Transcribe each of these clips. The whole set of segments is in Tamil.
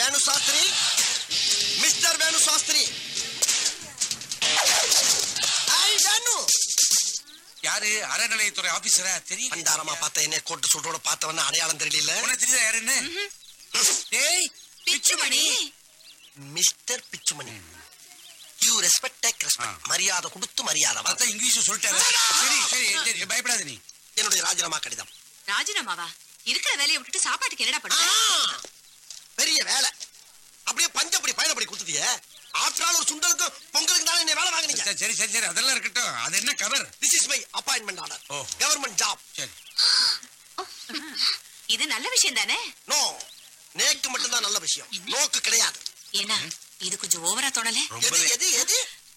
Venu Shastri mister Venu Shastri I Venu யாரு அறநிலையத்துறை ஆபீசரா தெரியல பண்டாரமா பார்த்த என்ன கோட்டு சுட்டோட பார்த்தவன அடையாளம் தெரியல உனக்கு தெரியுதா யாருன்னு டேய் Pichumani mister Pichumani you respect take respect மரியாதை கொடுத்து மரியாதை வா. அதான் இங்கிலீஷ் சொல்லிட்டாரு சரி சரி சரி பயப்படாத நீ என்னுடைய ராஜினாமா கடிதம் ராஜினாமாவா இருக்கிற வேலையை விட்டுட்டு சாப்பாட்டுக்கு என்னடா ஆ, பண்ண பெரிய வேலை அப்படியே பஞ்சப்படி பயணப்படி கொடுத்துட்டியே ஆற்றால் ஒரு சுண்டலுக்கு பொங்கலுக்கு தானே என்ன வேலை வாங்குனீங்க சரி, சரி சரி சரி அதெல்லாம் இருக்கட்டும் அது என்ன cover this is my appointment order oh. Government job சரி இது நல்ல விஷயம் தானே நோ நேக்கு மட்டும்தான் நல்ல விஷயம் நோக்கு கிடையாது ஏன்னா இது கொஞ்சம் ஓவரா தோணல எது ரொம்பவே எது எது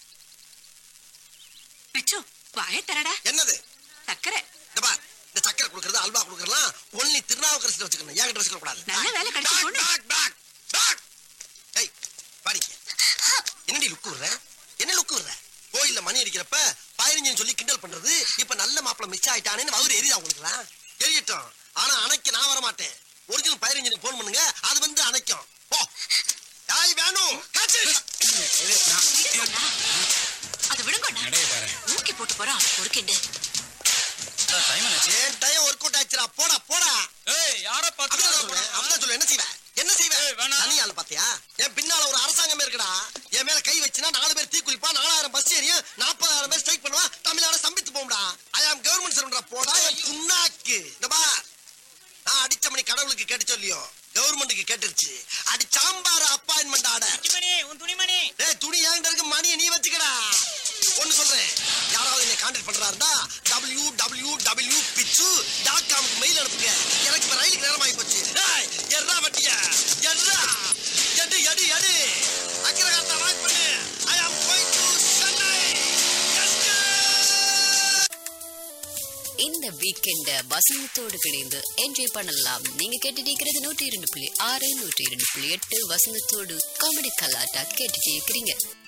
பிச்சு வாய தரடா என்னது சக்கரை இந்த பார் இந்த சக்கரை கொடுக்கறது அல்வா கொடுக்கறதுலாம் ஒன்லி திருநாவுக்கரசு வச்சுக்கணும் என்கிட்ட வச்சுக்க கூடாது நல்ல வேலை கிடைச்சு டாக், போன டாக், டாக், டாக். ஏய் பாடிக்க என்னடி லுக்கு விடுற என்ன லுக்கு விடுற கோயில்ல மணி அடிக்கிறப்ப பதினஞ்சுன்னு சொல்லி கிண்டல் பண்றது இப்ப நல்ல மாப்பிள மிஸ் ஆயிட்டானேன்னு அவரு எரியுதா உங்களுக்குலாம் எரியட்டும் ஆனா அணைக்க நான் வர மாட்டேன் ஒரிஜினல் பதினஞ்சுக்கு போன் பண்ணுங்க அது வந்து அணைக்கும் போ யாய் வேணும் காச்சு அது விடுங்க நடைய பாரு ஊக்கி போட்டு போறான் ஒரு கிண்டு ஏன் டயம் ஒர்க் அவுட் ஆச்சுடா போடா போடா ஏய் யார அப்படிதான் சொல்லுவேன் அப்படிதான் சொல்லுவேன் என்ன செய்வேன் என்ன ஏய், செய்வேன் வேணாம். தனியாள் பாத்தியா என் பின்னால ஒரு அரசாங்கமே இருக்குடா என் மேல கை வச்சுனா நாலு பேர் தீக்குளிப்பா நாலாயிரம் பஸ் ஏறியும் நாற்பதாயிரம் பேர் ஸ்ட்ரைக் பண்ணுவா தமிழ்நாடு சம்பித்து போகும்டா ஐ ஆம் கவர்மெண்ட் சர்வன்டா போடா என் புண்ணாக்கு இந்த பா நான் அடிச்ச மணி கடவுளுக்கு கேட்டு சொல்லியோ கவர்மெண்ட்டுக்கு கேட்டுருச்சு அடி சாம்பார் அப்பாயின்மெண்ட் ஆர்டர் துணிமணி உன் துணிமணி டேய் துணி ஏங்கிட்ட இருக்கு மணியை நீ வச்சுக்கடா ஒண்ணு சொல்றேன் யாராவது என்னை கான்டாக்ட் பண்றாருந்தா W W W Pichu dot காம்க்கு மெயில் அனுப்புங்க எனக்கு இப்ப ரயிலுக்கு நேரம் ஆகி போச்சு டேய் எர்ரா வட்டிய எர்ரா எடு எடு எடு அக்கிரகாரத்தை வாய்ப் பண்ணு ஐ ஆம் கோயிங் டு சென்னை இந்த வீக்கெண்ட வசந்தத்தோடு இணைந்து என்ஜாய் பண்ணலாம் நீங்க கேட்டுட்டு இருக்கிறது நூற்றி இரண்டு புள்ளி ஆறு நூற்றி இரண்டு புள்ளி எட்டு வசந்தத்தோடு காமெடி கலாட்டா கேட்டுட்டு இருக்கிறீங்க